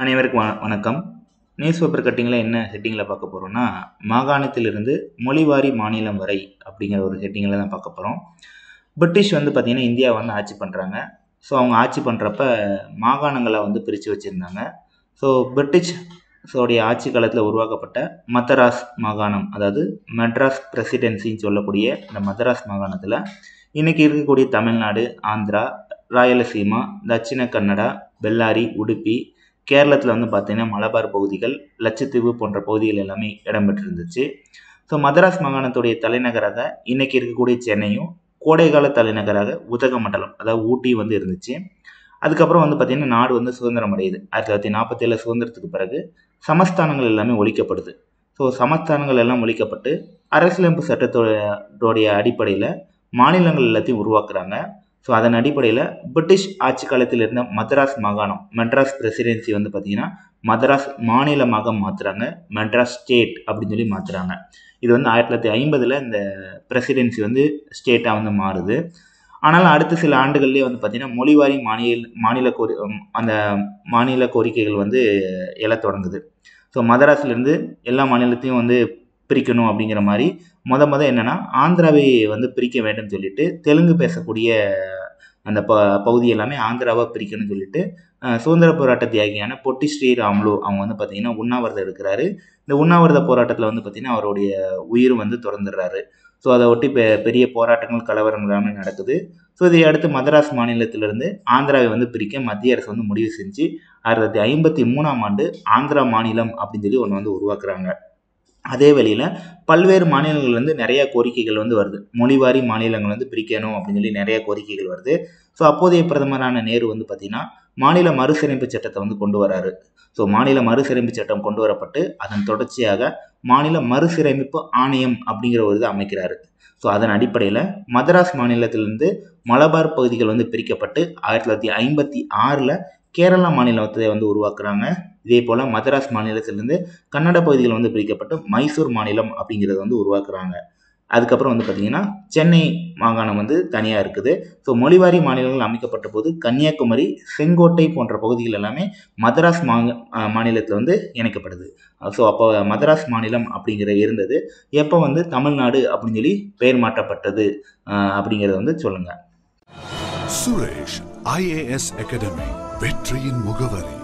அனைவருக்கும் வ வணக்கம் நியூஸ் பேப்பர் கட்டிங்கில் என்ன ஹெட்டிங்கில் பார்க்க போகிறோம்னா மாகாணத்திலிருந்து மொழிவாரி மாநிலம் வரை அப்படிங்கிற ஒரு ஹெட்டிங்கில் தான் பார்க்க போகிறோம் பிரிட்டிஷ் வந்து பார்த்திங்கன்னா இந்தியா வந்து ஆட்சி பண்ணுறாங்க ஸோ அவங்க ஆட்சி பண்ணுறப்ப மாகாணங்களை வந்து பிரித்து வச்சுருந்தாங்க ஸோ பிரிட்டிஷ் ஸோடைய ஆட்சி காலத்தில் உருவாக்கப்பட்ட மதராஸ் மாகாணம் அதாவது மெட்ராஸ் பிரசிடென்சின்னு சொல்லக்கூடிய இந்த மதராஸ் மாகாணத்தில் இன்றைக்கி இருக்கக்கூடிய தமிழ்நாடு ஆந்திரா ராயலசீமா தட்சிண கன்னடா பெல்லாரி உடுப்பி கேரளத்தில் வந்து பார்த்திங்கன்னா மலபார் பகுதிகள் லட்சத்தீவு போன்ற பகுதிகள் எல்லாமே இடம்பெற்றிருந்துச்சு ஸோ மதராஸ் மாகாணத்துடைய தலைநகராக இன்றைக்கி இருக்கக்கூடிய சென்னையும் கோடைகால தலைநகராக உதகமண்டலம் அதாவது ஊட்டி வந்து இருந்துச்சு அதுக்கப்புறம் வந்து பார்த்திங்கன்னா நாடு வந்து சுதந்திரம் அடையுது ஆயிரத்தி தொள்ளாயிரத்தி நாற்பத்தேழு சுதந்திரத்துக்கு பிறகு சமஸ்தானங்கள் எல்லாமே ஒழிக்கப்படுது ஸோ சமஸ்தானங்கள் எல்லாம் ஒழிக்கப்பட்டு அரசியலமைப்பு சட்டத்தோடைய அடிப்படையில் மாநிலங்கள் எல்லாத்தையும் உருவாக்குறாங்க ஸோ அதன் அடிப்படையில் பிரிட்டிஷ் ஆட்சி காலத்தில் இருந்த மദ്രാஸ் மாகாணம் மெட்ராஸ் பிரசிடென்சி வந்து பார்த்திங்கன்னா மദ്രാஸ் மாநிலமாக மாற்றுறாங்க மெட்ராஸ் ஸ்டேட் அப்படின்னு சொல்லி மாற்றுறாங்க இது வந்து ஆயிரத்தி தொள்ளாயிரத்தி ஐம்பதில் இந்த பிரசிடென்சி வந்து ஸ்டேட்டாக வந்து மாறுது ஆனாலும் அடுத்த சில ஆண்டுகள்லேயே வந்து பார்த்திங்கன்னா மொழிவாரி மாநில மாநில கோரி அந்த மாநில கோரிக்கைகள் வந்து எழத் தொடங்குது ஸோ மதராஸ்லேருந்து எல்லா மாநிலத்தையும் வந்து பிரிக்கணும் அப்படிங்கிற மாதிரி மொத மொதல் என்னென்னா ஆந்திராவை வந்து பிரிக்க வேண்டும் சொல்லிட்டு தெலுங்கு பேசக்கூடிய அந்த ப பகுதி எல்லாமே ஆந்திராவை பிரிக்கணும்னு சொல்லிட்டு சுதந்திர போராட்ட தியாகியான பொட்டி ஸ்ரீராமுலு அவங்க வந்து பார்த்திங்கன்னா உண்ணாவிரதம் எடுக்கிறாரு இந்த உண்ணாவிரத போராட்டத்தில் வந்து பார்த்திங்கன்னா அவருடைய உயிர் வந்து திறந்துடுறாரு ஸோ அதை ஒட்டி பெ பெரிய போராட்டங்கள் கலவரங்கள் எல்லாமே நடக்குது ஸோ இதை அடுத்து மதராஸ் மாநிலத்திலிருந்து ஆந்திராவை வந்து பிரிக்க மத்திய அரசு வந்து முடிவு செஞ்சு ஆயிரத்தி தொள்ளாயிரத்தி ஐம்பத்தி மூணாம் ஆண்டு ஆந்திரா மாநிலம் அப்படின்னு சொல்லி ஒன்று வந்து உருவாக்குறாங்க அதே வழியில் பல்வேறு மாநிலங்கள்லேருந்து நிறையா கோரிக்கைகள் வந்து வருது மொழிவாரி மாநிலங்கள் வந்து பிரிக்கணும் அப்படின்னு சொல்லி நிறைய கோரிக்கைகள் வருது ஸோ அப்போதைய பிரதமரான நேரு வந்து பார்த்திங்கன்னா மாநில மறுசீரமைப்பு சட்டத்தை வந்து கொண்டு வராரு ஸோ மாநில மறுசீரமைப்பு சட்டம் கொண்டு வரப்பட்டு அதன் தொடர்ச்சியாக மாநில மறுசீரமைப்பு ஆணையம் அப்படிங்கிற ஒரு இதை அமைக்கிறாரு ஸோ அதன் அடிப்படையில் மதராஸ் மாநிலத்திலிருந்து மலபார் பகுதிகள் வந்து பிரிக்கப்பட்டு ஆயிரத்தி தொள்ளாயிரத்தி ஐம்பத்தி ஆறில் கேரளா மாநிலத்தை வந்து உருவாக்குறாங்க இதே போல் மதராஸ் மாநிலத்திலிருந்து கன்னட பகுதிகள் வந்து பிரிக்கப்பட்டு மைசூர் மாநிலம் அப்படிங்கிறத வந்து உருவாக்குறாங்க அதுக்கப்புறம் வந்து பார்த்திங்கன்னா சென்னை மாகாணம் வந்து தனியாக இருக்குது ஸோ மொழிவாரி மாநிலங்கள் அமைக்கப்பட்ட போது கன்னியாகுமரி செங்கோட்டை போன்ற பகுதிகள் எல்லாமே மதராஸ் மா மாநிலத்தில் வந்து இணைக்கப்படுது ஸோ அப்போ மதராஸ் மாநிலம் அப்படிங்கிற இருந்தது எப்போ வந்து தமிழ்நாடு அப்படின்னு சொல்லி பெயர் மாற்றப்பட்டது அப்படிங்கிறத வந்து சொல்லுங்கள் சுரேஷ் ஐஏஎஸ் அகாடமி வெற்றியின் முகவரி